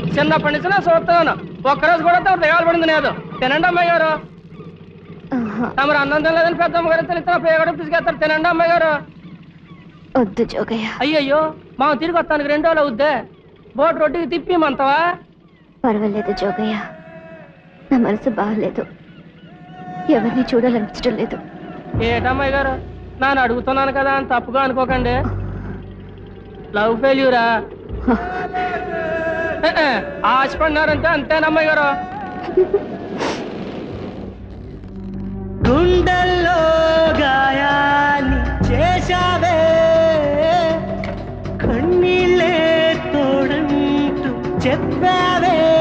చిన్నప్పటి నుంచి నేను చూస్తున్నాను ఒక్కరోజు కూడా తమ దిగాలు పడింది లేదు తినండి అమ్మాయి గారు ఆహా, తమరు అన్నం తినలేదని పెద్దమ్మ గారు తెలిసిన పేగడ తీసుకెళ్తారు తినండి అమ్మాయి గారు వద్దు జోగయ్య అయ్యయ్యో మా తిరిగి వస్తానికి రెండు రోజులు అవుద్దే బోట్ రొట్టికి తిప్పిమంతవా పర్వాలేదు జోగయ్య నా మనసు బాగలేదు ఎవరిని చూడాలనిపించడం లేదు ఏటమ్మాయి గారు నన్ను అడుగుతున్నాను కదా అని తప్పుగా అనుకోకండి లవ్ ఫెయిల్యూరా ఆశపడినారంటే అంతేనమ్మాయి గారు గుండెల్లో గాయాన్ని చేశావే కన్నీళ్ళే తోడంటూ చెప్పావే